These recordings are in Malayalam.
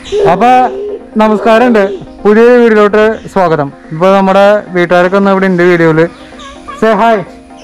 അപ്പൊ നമസ്കാരമുണ്ട് പുതിയ വീഡിയോയിലോട്ട് സ്വാഗതം ഇപ്പൊ നമ്മുടെ വീട്ടുകാരൊക്കെ ഒന്ന് ഇവിടെ ഉണ്ട് വീഡിയോയില് സേ ഹായ്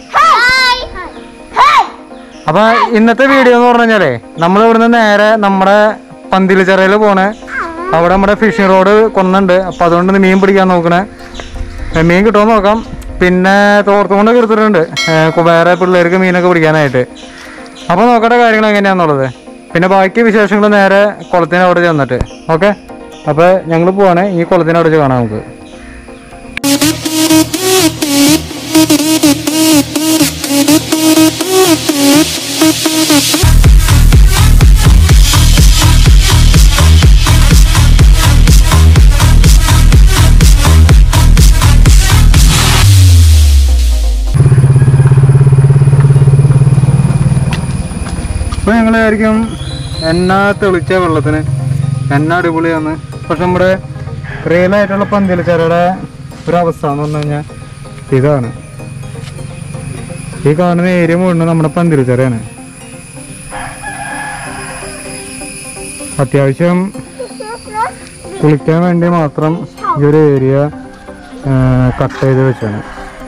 അപ്പൊ ഇന്നത്തെ വീഡിയോ എന്ന് പറഞ്ഞു കഴിഞ്ഞാലേ നമ്മൾ ഇവിടുന്ന് നേരെ നമ്മുടെ പന്തിലിച്ചറയിൽ പോണേ അവിടെ നമ്മുടെ ഫിഷിംഗ് റോഡ് കൊന്നുണ്ട് അപ്പൊ അതുകൊണ്ട് ഇന്ന് മീൻ പിടിക്കാൻ നോക്കണേ ഏ, മീൻ കിട്ടുമോ നോക്കാം പിന്നെ തോർത്തുകൊണ്ടൊക്കെ എടുത്തിട്ടുണ്ട് ഏ, കു- വേറെ പിള്ളേർക്ക് മീനൊക്കെ പിടിക്കാനായിട്ട് അപ്പൊ നോക്കട്ടെ കാര്യങ്ങൾ എങ്ങനെയാന്നുള്ളത് പിന്നെ ബാക്കി വിശേഷങ്ങൾ നേരെ കുളത്തിന് അവിടെ ചെന്നിട്ട് ഓക്കെ അപ്പൊ ഞങ്ങൾ പോവാണേ ഈ കുളത്തിന് അവിടെ വെച്ച് കാണാം നമുക്ക് ഇപ്പൊ ഞങ്ങൾ വിചാരിക്കും എണ്ണ തെളിച്ച വെള്ളത്തിന് എണ്ണ അടിപൊളിയാണ് പക്ഷെ നമ്മുടെ റിയൽ ആയിട്ടുള്ള പന്തിലിച്ചറയുടെ ഒരു അവസ്ഥ എന്ന് പറഞ്ഞു കഴിഞ്ഞാൽ ഇതാണ് ഈ കാണുന്ന ഏരിയ മുഴുവൻ നമ്മുടെ പന്തിലിച്ചറയാണ് അത്യാവശ്യം കുളിക്കാൻ വേണ്ടി മാത്രം ഈ ഒരു ഏരിയ കട്ട് ചെയ്ത് വെച്ചാണ്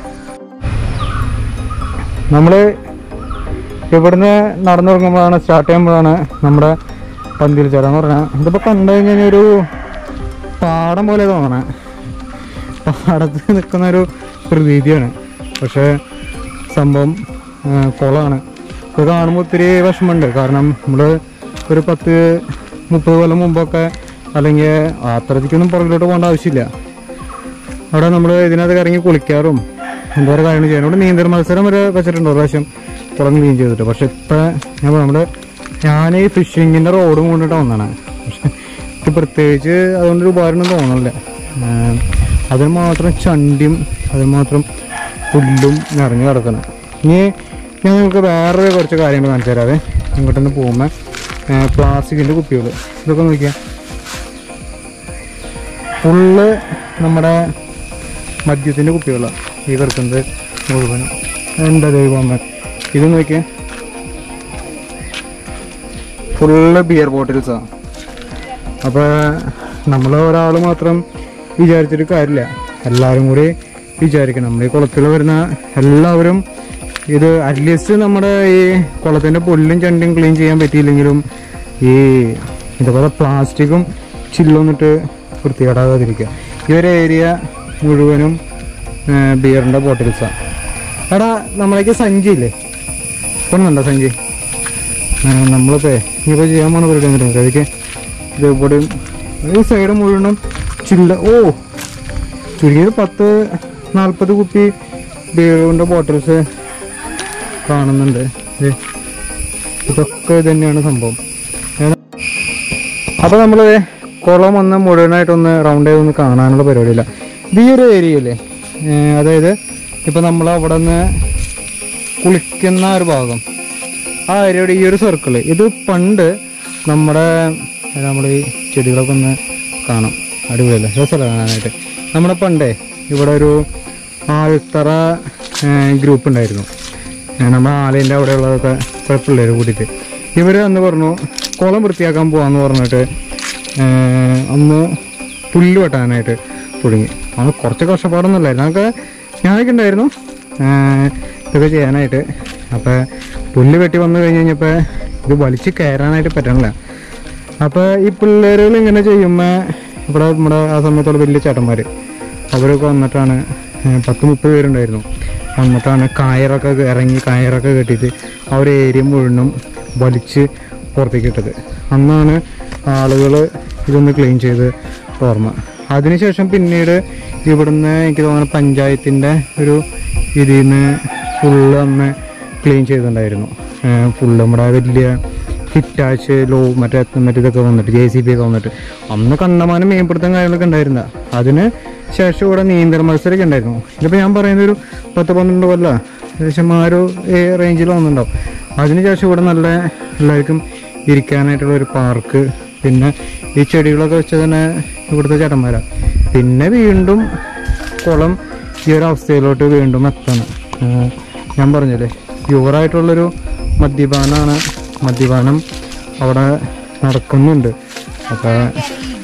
നമ്മള് ഇവിടുന്ന് നടന്നു തുടങ്ങുമ്പോഴാണ് സ്റ്റാർട്ട് ചെയ്യുമ്പോഴാണ് നമ്മുടെ പന്തിൽ ചേര എന്ന് പറഞ്ഞാൽ ഇതിപ്പോൾ കണ്ടു കഴിഞ്ഞാൽ ഒരു പാടം പോലെ തോന്നണേ പാടത്ത് നിൽക്കുന്ന ഒരു പ്രതീതിയാണ് പക്ഷേ സംഭവം ആ, കുളമാണ് ഇത് കാണുമ്പോൾ ഒത്തിരി വിഷമമുണ്ട് കാരണം നമ്മൾ ഒരു പത്ത് മുപ്പത് കൊല്ലം മുമ്പൊക്കെ അല്ലെങ്കിൽ അത്രയ്ക്കൊന്നും പുറകിലോട്ട് പോകേണ്ട ആവശ്യമില്ല അവിടെ നമ്മൾ ഇതിനകത്ത് ഇറങ്ങി കുളിക്കാറും എന്തോരം കാര്യങ്ങൾ ചെയ്യാൻ ഇവിടെ നീന്തൽ മത്സരം വരെ വെച്ചിട്ടുണ്ട് ഒരു പ്രാവശ്യം കുളം ക്ലീൻ ചെയ്തിട്ട് പക്ഷെ ഇപ്പം ഞാൻ നമ്മുടെ ഞാൻ ഈ ഫിഷിങ്ങിൻ്റെ റോഡ് കൊണ്ടിട്ട് വന്നതാണ് പക്ഷെ ഇത് പ്രത്യേകിച്ച് അതുകൊണ്ടൊരു ഉപകാരം തോന്നണില്ല ഏഹ് അതിന് മാത്രം ചണ്ടിയും അതിന് മാത്രം പുല്ലും നിറഞ്ഞു കിടക്കണം ഇനി ഞാൻ നിങ്ങൾക്ക് വേറെ കുറച്ച് കാര്യങ്ങൾ കാണിച്ചു തരാവേ ഇങ്ങോട്ടൊന്ന് പോകുമ്പോൾ പ്ലാസ്റ്റിക്കിൻ്റെ കുപ്പികൾ ഇതൊക്കെ നോക്കിയാൽ ഫുള്ള് നമ്മുടെ മദ്യത്തിൻ്റെ കുപ്പികളാണ് ഈ കിടക്കുന്നത് മുഴുവനും എന്താ ദൈവമ്മ ഇത് നോക്കിയേ ഫുള്ള് ബിയർ ബോട്ടിൽസാണ് അപ്പോൾ നമ്മൾ ഒരാൾ മാത്രം വിചാരിച്ചിട്ട് കാര്യമില്ല എല്ലാവരും കൂടി വിചാരിക്കണം നമ്മൾ ഈ കുളത്തിൽ വരുന്ന എല്ലാവരും ഇത് അറ്റ്ലീസ്റ്റ് നമ്മുടെ ഈ കുളത്തിൻ്റെ പുല്ലും ചണ്ടിയും ക്ലീൻ ചെയ്യാൻ പറ്റിയില്ലെങ്കിലും ഈ ഇതുപോലെ പ്ലാസ്റ്റിക്കും ചില്ലൊന്നിട്ട് വൃത്തികേടാകാതിരിക്കുക ഈ ഒരു ഏരിയ മുഴുവനും ബിയറിൻ്റെ ബോട്ടിൽസാണ് എടാ നമ്മളേക്ക് സഞ്ചി ഇല്ലേ കൊണ്ടുണ്ടോ സഞ്ചി ആ, നമ്മളിപ്പോ ഇപ്പൊ ചെയ്യാൻ പോണ പരിപാടി എന്നിട്ട് അതൊക്കെ ഇത് ഇവിടെ ഈ സൈഡ് മുഴുവനും ചില്ല ഓ ചുരുങ്ങിയത് പത്ത് നാൽപ്പത് കുപ്പി ബിയറിൻ്റെ ബോട്ടിൽസ് കാണുന്നുണ്ട് ദേ, ഇതൊക്കെ ഇത് തന്നെയാണ് സംഭവം അപ്പൊ നമ്മള് കുളം ഒന്ന് മുഴുവനായിട്ടൊന്ന് റൗണ്ട് ചെയ്തൊന്ന് കാണാനുള്ള പരിപാടിയില്ല ഇത് ഈ ഒരു ഏരിയ അല്ലേ ഏർ അതായത് ഇപ്പൊ നമ്മൾ അവിടെ നിന്ന് കുളിക്കുന്ന ഒരു ഭാഗം ആ ഏരിയയുടെ ഈ ഒരു സർക്കിള് ഇത് പണ്ട് നമ്മുടെ നമ്മൾ ഈ ചെടികളൊക്കെ ഒന്ന് കാണാം അടിപൊളിയല്ലേ രസമല്ല കാണാനായിട്ട് നമ്മുടെ പണ്ടേ ഇവിടെ ഒരു ആൾത്തറ ഗ്രൂപ്പ് ഉണ്ടായിരുന്നു ഏ, നമ്മുടെ ആലയിൻ്റെ അവിടെയുള്ളതൊക്കെ കുറെ പിള്ളേർ കൂട്ടിയിട്ട് ഇവർ അന്ന് പറഞ്ഞു കുളം വൃത്തിയാക്കാൻ പോവാന്ന് പറഞ്ഞിട്ട് ഏ, അന്ന് പുല്ല് വെട്ടാനായിട്ട് തുടങ്ങി അന്ന് കുറച്ച് കഷ്ടപ്പാടൊന്നുമില്ലായിരുന്നു അതൊക്കെ ഞാനൊക്കെ ഉണ്ടായിരുന്നു ഏ, ഇതൊക്കെ ചെയ്യാനായിട്ട് അപ്പോൾ പുല്ല് വെട്ടി വന്നു കഴിഞ്ഞ് കഴിഞ്ഞപ്പോൾ ഇത് വലിച്ച് കയറാനായിട്ട് പറ്റണില്ല അപ്പോൾ ഈ പിള്ളേരുകൾ ഇങ്ങനെ ചെയ്യുമ്പോൾ ഇവിടെ നമ്മുടെ ആ സമയത്തുള്ള വലിയ ചേട്ടന്മാർ അവരൊക്കെ വന്നിട്ടാണ് ഏഹ് പത്ത് മുപ്പത് പേരുണ്ടായിരുന്നു വന്നിട്ടാണ് കയറൊക്കെ ഇറങ്ങി കയറൊക്കെ കെട്ടിയിട്ട് ആ ഒരു ഏരിയ മുഴുവനും വലിച്ച് പുറത്തേക്ക് ഇട്ടത് അന്നാണ് ആളുകൾ ഇതൊന്ന് ക്ലീൻ ചെയ്ത് ഓർമ്മ അതിനുശേഷം പിന്നീട് ഇവിടുന്ന് എനിക്ക് തോന്നുന്നു പഞ്ചായത്തിൻ്റെ ഒരു ഇതിൽ നിന്ന് ഫുള്ള് അന്ന് ക്ലീൻ ചെയ്തിട്ടുണ്ടായിരുന്നു ഫുള്ള് നമ്മുടെ വലിയ ഹിറ്റാച്ച് ലോ മറ്റേ മറ്റേ ഇതൊക്കെ വന്നിട്ട് ജെ സി ബി ഒക്കെ വന്നിട്ട് അന്ന് കണ്ടമാനം മീൻപിടുത്തം കാര്യങ്ങളൊക്കെ ഉണ്ടായിരുന്ന അതിന് ശേഷം ഇവിടെ നീന്തൽ മത്സരമൊക്കെ ഉണ്ടായിരുന്നു ഇതിപ്പോൾ ഞാൻ പറയുന്ന ഒരു പത്ത് പന്ത്രണ്ട് കൊല്ല ഏകദേശം ആ ഒരു റേഞ്ചിൽ വന്നിട്ടുണ്ടാവും അതിനുശേഷം ഇവിടെ നല്ല എല്ലാവർക്കും ഇരിക്കാനായിട്ടുള്ള ഒരു പാർക്ക് പിന്നെ ഈ ചെടികളൊക്കെ വെച്ച് തന്നെ ഇവിടുത്തെ ചേട്ടന്മാരാണ് പിന്നെ വീണ്ടും കുളം ഈ ഒരു അവസ്ഥയിലോട്ട് വീണ്ടും എത്തണം ഏഹ് ഞാൻ പറഞ്ഞില്ലേ പ്യുവറായിട്ടുള്ളൊരു മദ്യപാനമാണ് മദ്യപാനം അവിടെ നടക്കുന്നുണ്ട് അപ്പോൾ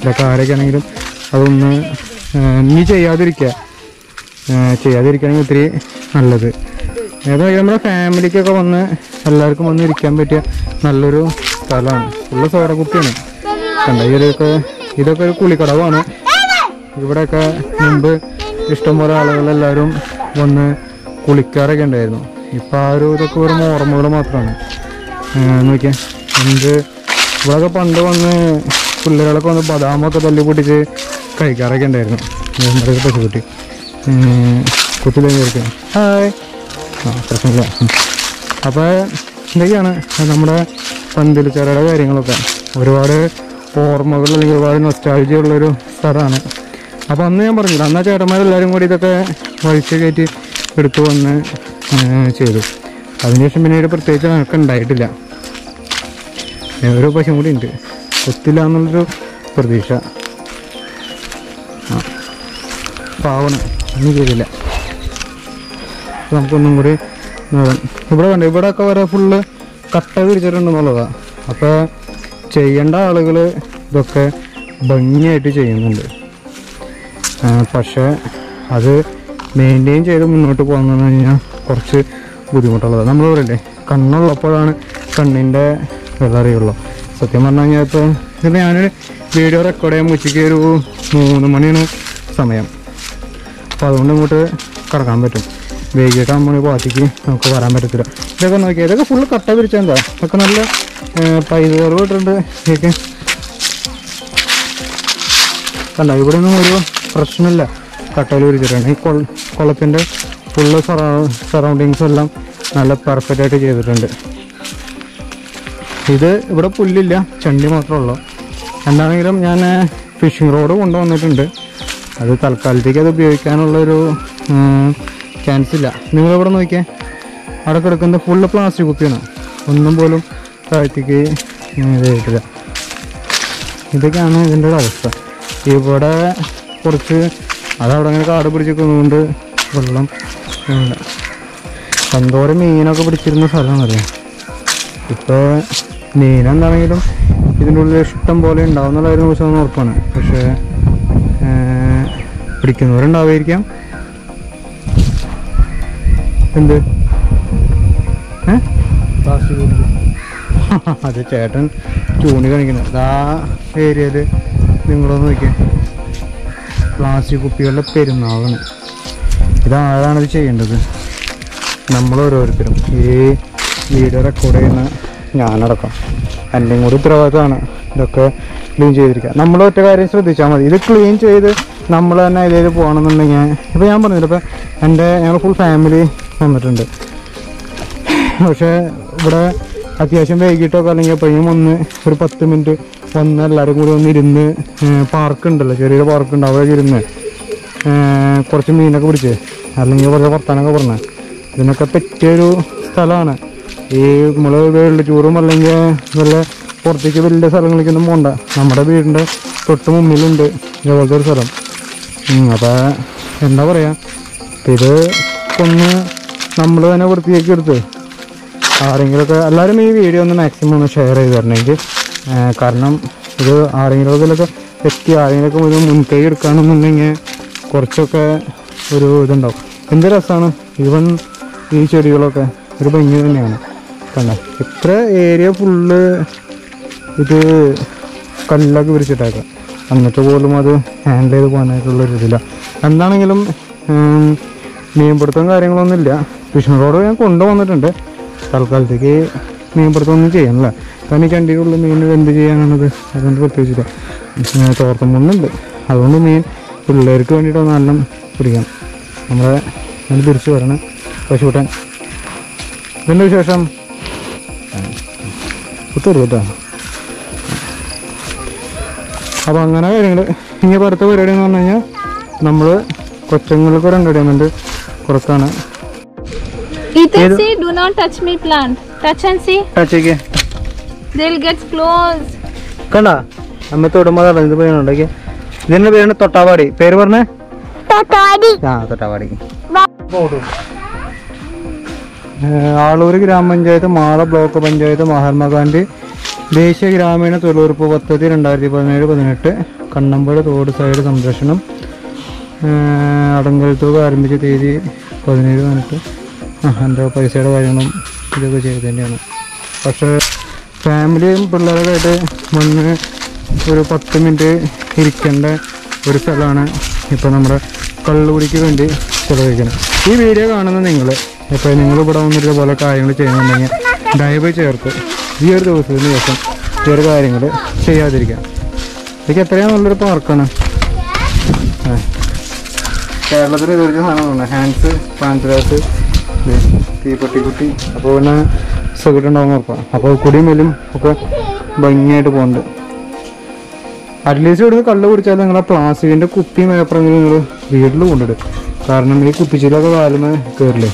വീട്ടിലൊക്കെ ആരൊക്കെ ആണെങ്കിലും അതൊന്ന് ഏഹ്, ഇനി ചെയ്യാതിരിക്കുക ഏഹ്, ചെയ്യാതിരിക്കുകയാണെങ്കിൽ ഒത്തിരി നല്ലത് ഏതായാലും നമ്മുടെ ഫാമിലിക്കൊക്കെ വന്ന് എല്ലാവർക്കും വന്ന് ഇരിക്കാൻ പറ്റിയ നല്ലൊരു സ്ഥലമാണ് ഫുള്ള് സോഡ കുപ്പിയാണ് കണ്ട ഈ ഒരു ഇതൊക്കെ ഒരു കുളിക്കടവാണ് ഇവിടെയൊക്കെ മുമ്പ് ഇഷ്ടംപോലെ ആളുകൾ എല്ലാവരും വന്ന് കുളിക്കാറൊക്കെ ഉണ്ടായിരുന്നു ഇപ്പം ആ ഒരു ഇതൊക്കെ വെറും ഓർമ്മകൾ മാത്രമാണ് നോക്കിയാൽ എന്ത് ഇവിടെയൊക്കെ പണ്ട് വന്ന് പിള്ളേരൊക്കെ വന്ന് ബദാമൊക്കെ തല്ലി പൊട്ടിച്ച് കഴിക്കാറൊക്കെ ഉണ്ടായിരുന്നു നമ്മുടെ ഒരു പശുക്കുട്ടി കുത്തിലേ ചേർക്കാം ഹായ് ആ പ്രശ്നമില്ല അപ്പോൾ ഇതൊക്കെയാണ് നമ്മുടെ പന്തിലിച്ചറയുടെ കാര്യങ്ങളൊക്കെ ഒരുപാട് ഓർമ്മകൾ അല്ലെങ്കിൽ ഒരുപാട് നൊസ്റ്റാൾജി ഉള്ളൊരു സ്ഥലമാണ് അപ്പോൾ അന്ന് ഞാൻ പറഞ്ഞില്ല അന്ന് ആ ചേട്ടന്മാരെല്ലാവരും കൂടി ഇതൊക്കെ വലിച്ചു കയറ്റി എടുത്തു വന്ന് ഏ, ചെയ്തു അതിനുശേഷം പിന്നീട് പ്രത്യേകിച്ച് ഞങ്ങൾക്ക് ഉണ്ടായിട്ടില്ല ഏ, ഒരു പശുവും കൂടി ഉണ്ട് ഒത്തില്ല എന്നുള്ളൊരു പ്രതീക്ഷ ആ പാവണം ഒന്നും ചെയ്തില്ല അപ്പൊ നമുക്കൊന്നും കൂടി നോക്കാം ഇവിടെ കണ്ട് ഇവിടെ ഒക്കെ വരെ ഫുള്ള് കട്ട പിടിച്ചിട്ടുണ്ടെന്നുള്ളതാണ് അപ്പോൾ ചെയ്യേണ്ട ആളുകൾ ഇതൊക്കെ ഭംഗിയായിട്ട് ചെയ്യുന്നുണ്ട് ആ, പക്ഷേ അത് മെയിൻറ്റെയിൻ ചെയ്ത് മുന്നോട്ട് പോകുന്നത് കഴിഞ്ഞാൽ കുറച്ച് ബുദ്ധിമുട്ടുള്ളതാണ് നമ്മൾ പറയില്ലേ കണ്ണുള്ളപ്പോഴാണ് കണ്ണിൻ്റെ വെള്ളം അറിയുള്ളൂ സത്യം പറഞ്ഞു കഴിഞ്ഞാൽ ഇപ്പോൾ ഇത് ഞാനൊരു വീഡിയോ റെക്കോർഡ് ചെയ്യാൻ ഉച്ചയ്ക്ക് ഒരു മൂന്ന് മണിയാണ് സമയം അപ്പോൾ അതുകൊണ്ട് ഇങ്ങോട്ട് കിടക്കാൻ പറ്റും വൈകിട്ടാകുമ്പോൾ മണി പാർട്ടിക്ക് നമുക്ക് വരാൻ പറ്റത്തില്ല ഇതൊക്കെ നോക്കിയാൽ ഇതൊക്കെ ഫുള്ള് കട്ട പിരിച്ചെന്താ ഇതൊക്കെ നല്ല പൈസ കുറവ് ഇട്ടിട്ടുണ്ട് ഇതൊക്കെ കണ്ട ഇവിടെ ഒന്നും ഒരു പ്രശ്നമില്ല കട്ടയിൽ പിരിച്ചിട്ടുണ്ട് ഈ കൊൾ കുളത്തിൻ്റെ ഫുള്ള് സറൗണ്ടിങ്സ് എല്ലാം നല്ല പെർഫെക്റ്റ് ആയിട്ട് ചെയ്തിട്ടുണ്ട് ഇത് ഇവിടെ പുല്ലില്ല ചണ്ടി മാത്രമേ ഉള്ളൂ എന്താണെങ്കിലും ഞാൻ ഫിഷിംഗ് റോഡ് കൊണ്ടുവന്നിട്ടുണ്ട് അത് തൽക്കാലത്തേക്ക് അത് ഉപയോഗിക്കാനുള്ളൊരു ചാൻസ് ഇല്ല നിങ്ങളിവിടെ നോക്കിയേ അവിടെ കിടക്കുന്നത് ഫുള്ള് പ്ലാസ്റ്റിക് കുപ്പിയാണ് ഒന്നും പോലും താഴ്ത്തേക്ക് ഇതായിട്ടില്ല ഇതൊക്കെയാണ് ഇതിൻ്റെ ഒരു അവസ്ഥ ഇവിടെ കുറച്ച് അതവിടെ അങ്ങനെ കാട് പിടിച്ചിരിക്കുന്നതുകൊണ്ട് വെള്ളം ഇല്ല. എന്തോരം മീനൊക്കെ പിടിച്ചിരുന്ന സ്ഥലമാണറിയാം ഇപ്പോൾ മീൻ എന്താണെങ്കിലും ഇതിൻ്റെ ഉള്ളിൽ ഇഷ്ടം പോലെ ഉണ്ടാവും എന്നുള്ള കാര്യം കുറിച്ച് ഒന്ന് ഉറപ്പാണ് പക്ഷേ ഏർ, പിടിക്കുന്നവരുണ്ടാവുമായിരിക്കാം എന്ത് ഏ അത് ചേട്ടൻ ചൂണി കാണിക്കുന്നത് ആ ഏരിയയിൽ നിങ്ങളൊന്ന് നോക്കിയേ പ്ലാസ്റ്റിക് കുപ്പികളുടെ പെരുന്നാളാണ് ഇതാരാണ് ഇത് ചെയ്യേണ്ടത് നമ്മൾ ഓരോരുത്തരും ഈ വീഡിയോ റെക്കോർഡ് ചെയ്യുന്ന ഞാനടക്കം എൻ്റെയും കൂടി ഉത്തരവാദിത്തമാണ് ഇതൊക്കെ ക്ലീൻ ചെയ്തിരിക്കുക നമ്മൾ ഒറ്റ കാര്യം ശ്രദ്ധിച്ചാൽ മതി ഇത് ക്ലീൻ ചെയ്ത് നമ്മൾ തന്നെ ഇതിൽ പോകണമെന്നുണ്ടെങ്കിൽ ഇപ്പോൾ ഞാൻ പറഞ്ഞില്ല ഇപ്പോൾ എൻ്റെ ഞങ്ങൾ ഫുൾ ഫാമിലി വന്നിട്ടുണ്ട് പക്ഷേ ഇവിടെ അത്യാവശ്യം വൈകിട്ടൊക്കെ അല്ലെങ്കിൽ എപ്പോഴും ഒന്ന് ഒരു പത്ത് മിനിറ്റ് വന്ന് എല്ലാവരും കൂടി ഒന്ന് ഇരുന്ന് പാർക്ക് ഉണ്ടല്ലോ ചെറിയൊരു പാർക്ക് ഉണ്ട് അവിടെ ഇരുന്ന് ഏർ കുറച്ച് മീനൊക്കെ പിടിച്ച് അല്ലെങ്കിൽ കുറച്ച് വർത്താനൊക്കെ പറഞ്ഞ് ഇതിനൊക്കെ പറ്റിയൊരു സ്ഥലമാണ് ഈ നമ്മൾ വേൾഡ് ടൂറും അല്ലെങ്കിൽ വല്ല പുറത്തേക്ക് വലിയ സ്ഥലങ്ങളിലേക്കൊന്നും പോകണ്ട നമ്മുടെ വീടിൻ്റെ തൊട്ട് മുന്നിലുണ്ട് ഇതുപോലത്തെ ഒരു സ്ഥലം അപ്പോൾ എന്താ പറയുക ഇത് ഒന്ന് നമ്മൾ തന്നെ വൃത്തിയാക്കി എടുത്ത് ആരെങ്കിലുമൊക്കെ എല്ലാവരും ഈ വീഡിയോ ഒന്ന് മാക്സിമം ഒന്ന് ഷെയർ ചെയ്ത് തരണമെങ്കിൽ കാരണം ഇത് ആരെങ്കിലും ഇതിലൊക്കെ എത്തി ആരെങ്കിലുമൊക്കെ ഒരു മുൻകൈ എടുക്കുകയാണെന്നുണ്ടെങ്കിൽ കുറച്ചൊക്കെ ഒരു ഇതുണ്ടാവും എന്ത് രസമാണ് ഈവൻ ഈ ചെടികളൊക്കെ ഒരു ഭംഗി തന്നെയാണ് കണ്ട ഇത്ര ഏരിയ ഫുള്ള് ഇത് കല്ലൊക്കെ വിരിച്ചിട്ടേക്കാം എന്നിട്ട് പോലും അത് ഹാൻഡിൽ ചെയ്ത് പോകാനായിട്ടുള്ള ഒരു ഇതില്ല എന്താണെങ്കിലും ഉം, മീൻപിടുത്തം കാര്യങ്ങളൊന്നുമില്ല ഫിഷിംഗ് റോഡ് ഞാൻ കൊണ്ടുവന്നിട്ടുണ്ട് തൽക്കാലത്തേക്ക് മീൻപിടുത്തം ഒന്നും ചെയ്യാനില്ല കാരണം ഈ ചണ്ടിയിലുള്ള മീൻ എന്ത് ചെയ്യാനാണത് അതുകൊണ്ട് പ്രത്യേകിച്ചില്ല തോർത്തം മണ്ണുണ്ട് അതുകൊണ്ട് മീൻ പിള്ളേർക്ക് വേണ്ടിയിട്ട് നല്ല പിടിക്കാം നമ്മളെ ഞാൻ തിരിച്ചു വരണം പശുകൂട്ടാൻ ഇതിൻ്റെ വിശേഷം ഒത്തിരി കേട്ടോ അപ്പോൾ അങ്ങനെ കാര്യങ്ങൾ ഇനി ഇപ്പോൾ അടുത്ത പരിപാടി എന്ന് പറഞ്ഞു കഴിഞ്ഞാൽ നമ്മൾ കൊച്ചുങ്ങൾക്ക് ഒരു എൻ്റർടൈൻമെൻറ്റ് കുറക്കാണ് Ethan, see, do not touch me plant. Touch and see. ടച്ചേക്ക് They'll get close. കണ്ട അമ്മ തൊടുമ്പോൾ ഇത് പേരുണ്ടാക്കി ഇതിൻ്റെ പേരാണ് തൊട്ടാവാടി പേര് പറഞ്ഞേ ആ തൊട്ടാവാടി ഏഹ് ആളൂർ ഗ്രാമപഞ്ചായത്ത് മാള ബ്ലോക്ക് പഞ്ചായത്ത് മഹാത്മാഗാന്ധി ദേശീയ ഗ്രാമീണ തൊഴിലുറപ്പ് പദ്ധതി രണ്ടായിരത്തി പതിനേഴ് പതിനെട്ട് കണ്ണമ്പുഴ തോട് സൈഡ് സംരക്ഷണം ഏഹ് അടങ്കലത്തോട് ആരംഭിച്ച തീയതി പതിനേഴ് പതിനെട്ട് ആ എൻ്റെ പൈസയുടെ കാര്യങ്ങളും ഇതൊക്കെ ചെയ്ത് തന്നെയാണ് പക്ഷേ ഫാമിലിയും പിള്ളേരൊക്കെ ആയിട്ട് വന്ന് ഒരു പത്ത് മിനിറ്റ് ഇരിക്കേണ്ട ഒരു സ്ഥലമാണ് ഇപ്പോൾ നമ്മുടെ കള്ളുകുടിക്ക് വേണ്ടി ചിലവഴിക്കുന്നത് ഈ വീഡിയോ കാണുന്ന നിങ്ങൾ ഇപ്പോൾ നിങ്ങൾ ഇവിടെ വന്നിട്ട് ഇതുപോലെ കാര്യങ്ങൾ ചെയ്യുന്നുണ്ടെങ്കിൽ ദയവ് ചേർത്ത് ഈ ഒരു ദിവസത്തിന് ശേഷം ഈ ഒരു കാര്യങ്ങൾ ചെയ്യാതിരിക്കുക ഇതൊക്കെ എത്രയാണ് നല്ലൊരു പാർക്കാണ് ആ കേരളത്തിൽ ഇതൊരു സാധനമാണ് ഹാൻഡ്സ് പാഞ്ചരാസ് തീപ്പെട്ടിക്കുട്ടി അപ്പോൾ പിന്നെ സുഖം ഉണ്ടാവും ഉറപ്പാണ് അപ്പോൾ കുടിയും മെലും ഒക്കെ ഭംഗിയായിട്ട് പോകുന്നുണ്ട് അറ്റ്ലീസ്റ്റ് ഇവിടുന്ന് കള്ള് കുടിച്ചാൽ നിങ്ങളെ പ്ലാസ്റ്റിക്കിൻ്റെ കുപ്പിയും പേപ്പറെങ്കിലും നിങ്ങൾ വീട്ടിൽ കൊണ്ടിടും കാരണം ഈ കുപ്പിച്ചിലൊക്കെ കാലുമേ കയറില്ലേ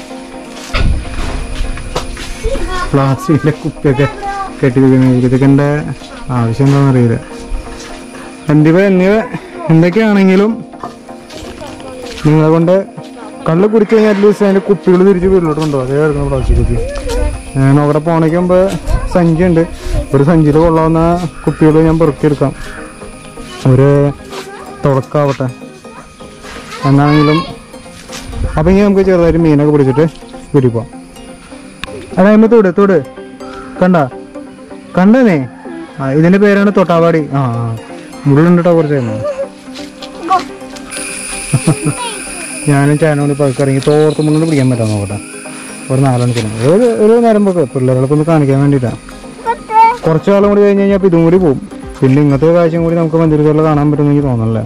പ്ലാസ്റ്റിക്കിൻ്റെ കുപ്പിയൊക്കെ കെട്ടി വെക്കുന്നത് ഇതൊക്കെ എൻ്റെ ആവശ്യം എന്താണെന്ന് അറിയില്ല എന്നിവ എന്നിവ എന്തൊക്കെയാണെങ്കിലും നിങ്ങളെ കൊണ്ട് കള്ള് കുടിച്ചു കഴിഞ്ഞാൽ അറ്റ്ലീസ്റ്റ് അതിൻ്റെ കുപ്പികൾ തിരിച്ച് വീട്ടിലോട്ടുണ്ടോ അതേ കിടക്കുന്ന പ്ലാസ്റ്റിക് കുപ്പി ഞാൻ അവിടെ പോണേക്ക് മുമ്പ് സഞ്ചി ഉണ്ട് ഒരു സഞ്ചിയിൽ കൊള്ളാവുന്ന കുപ്പികൾ ഞാൻ പെറുക്കിയെടുക്കാം ഒരു തുടക്കാവട്ടെ എന്നാണെങ്കിലും അപ്പം ഇങ്ങനെ നമുക്ക് ചെറുതായിട്ട് മീനൊക്കെ പിടിച്ചിട്ട് വീട്ടിൽ പോവാം അതായത് തൊട് തൊട് കണ്ട കണ്ടനേ ആ ഇതിൻ്റെ പേരാണ് തൊട്ടാവാടി ആ ആ മുള്ളുണ്ട് കേട്ടോ കുറച്ച് കഴിയുമ്പോൾ ഞാനും ചാനോട് പതുക്കെ ഇറങ്ങി തോർത്ത് മുള്ളിന് പിടിക്കാൻ പറ്റാൻ നോക്കട്ടെ ഒരു നാലണിക്കണം ഒരു ഒരു നേരം പോക്ക് പിള്ളേർക്ക് ഒന്ന് കാണിക്കാൻ വേണ്ടിയിട്ടാണ് കുറച്ച് കാലം കൂടി കഴിഞ്ഞ് കഴിഞ്ഞാൽ ഇതും കൂടി പോകും പിന്നെ ഇങ്ങനത്തെ കാഴ്ചയും കൂടി നമുക്ക് മന്ദിരത്തിൽ കാണാൻ പറ്റുമെന്ന് എനിക്ക് തോന്നണില്ല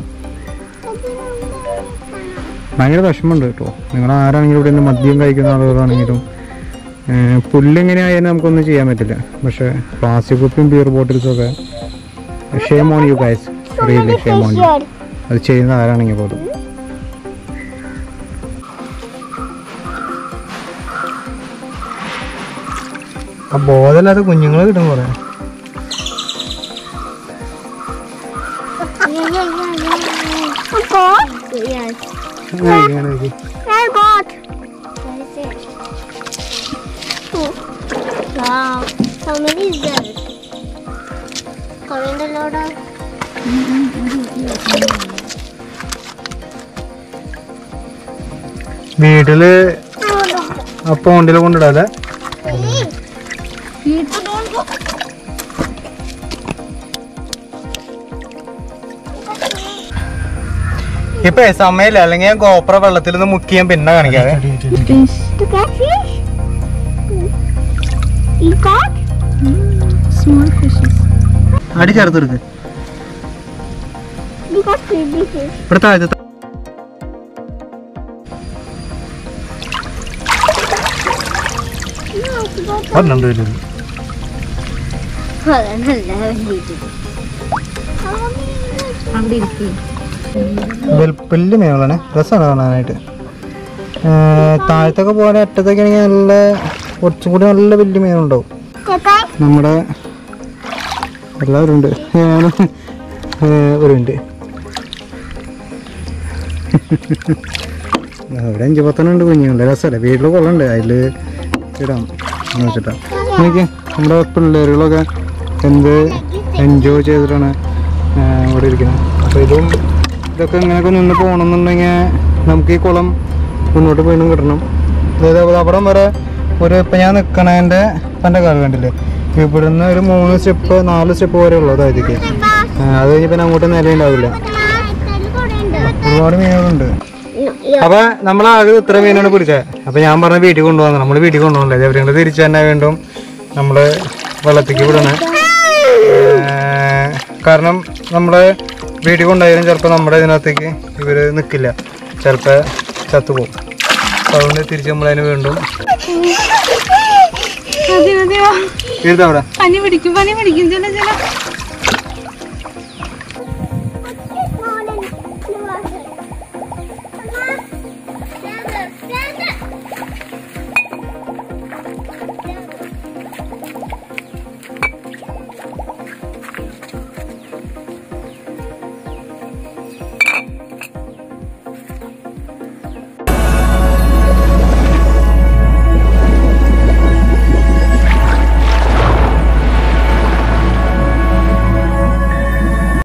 ഭയങ്കര വിഷമമുണ്ട് കേട്ടോ നിങ്ങൾ ആരാണെങ്കിലും ഇവിടെ നിന്ന് മദ്യം കഴിക്കുന്ന ആളുകളാണെങ്കിലും ഏഹ് പുല്ലെങ്ങനെയായാലും നമുക്കൊന്നും ചെയ്യാൻ പറ്റില്ല പക്ഷേ പ്ലാസ്റ്റിക് കുപ്പിയും ബിയർ ബോട്ടിൽസും ഒക്കെ shame on you guys really shame on you അത് ചെയ്യുന്ന ആരാണെങ്കിൽ പോലും ആ ബോധമില്ലാത്ത കുഞ്ഞുങ്ങൾ കിട്ടും കുറേ Got? Yes. I got. What is it? Two. Wow. How many is there? Comment a lot of. വീട്ടില് ആ പോണ്ടിൽ കൊണ്ടിടാതെ Don't go. ഇപ്പൊ സമയമില്ല അല്ലെങ്കിൽ ഞാൻ ഗോപ്ര വെള്ളത്തിൽ നിന്ന് മുക്കി ഞാൻ പിന്നെ കാണിക്കാതെ To catch fish? You caught? Small fishes. അടി ചേർത്തെടുക്ക് You got baby fish. ഇവിടെ താഴത്ത് No, you got. ഒന്നുണ്ട് വലുത് Hold on, hold on, hold on. അവിടെ ഇരിക്കും വലിയ മീനുകളാണ് രസമാണ് കാണാനായിട്ട് ഏ, താഴത്തൊക്കെ പോലെ അറ്റത്തൊക്കെ ആണെങ്കിൽ നല്ല കുറച്ചും കൂടി നല്ല വലിയ മീനുണ്ടാവും നമ്മുടെ എല്ലാവരും ഉണ്ട് ഞാനും ഏ, ഒരു ഉണ്ട് അവിടെ അഞ്ച് പത്തെണ്ണം ഉണ്ട് കുഞ്ഞുണ്ട് രസമല്ലേ വീട്ടിൽ കൊള്ളുണ്ട് അതിൽ ഇടാം എന്ന് വെച്ചിട്ടാ എനിക്ക് നമ്മുടെ പിള്ളേരുകളൊക്കെ എന്ത് എൻജോയ് ചെയ്തിട്ടാണ് ആ, ഇവിടെ ഇരിക്കുന്നത് അപ്പോൾ ഇതും ഇതൊക്കെ ഇങ്ങനെയൊക്കെ നിന്ന് പോകണമെന്നുണ്ടെങ്കിൽ നമുക്ക് ഈ കുളം മുന്നോട്ട് വീണ്ടും കിട്ടണം അതായത് അവിടെ- അവിടം വരെ ഒരു ഇപ്പം ഞാൻ നിൽക്കണതിൻ്റെ എൻ്റെ കാല് കണ്ടില്ലേ ഇവിടുന്ന് ഒരു മൂന്ന് സ്റ്റെപ്പ് നാല് സ്റ്റെപ്പ് വരെ ഉള്ളൂ അതായത് അത് കഴിഞ്ഞ് പിന്നെ അങ്ങോട്ട് നിലയുണ്ടാവില്ല ഒരുപാട് മീനുകളുണ്ട് അപ്പൊ നമ്മളാകെ ഇത്ര മീനാണ് പിടിച്ചത് അപ്പൊ ഞാൻ പറഞ്ഞ വീട്ടിൽ കൊണ്ടുപോകാൻ നമ്മൾ വീട്ടിൽ കൊണ്ടുപോകണല്ലേ എവിടെയെങ്കിലും തിരിച്ചു തന്നെ വീണ്ടും നമ്മള് വെള്ളത്തേക്ക് വിടണേ ഏർ കാരണം നമ്മള് വീട്ടിൽ കൊണ്ടുപോയാലും ചിലപ്പോൾ നമ്മുടെ ഇതിനകത്തേക്ക് ഇവര് നിൽക്കില്ല ചിലപ്പോൾ ചത്തുപോകും അപ്പൊ അതുകൊണ്ട് തിരിച്ച് നമ്മളതിന് വീണ്ടും അതെ അതെയോ എഴുതാവിടെ പനി പിടിക്കും പനി പിടിക്കും ചില ചില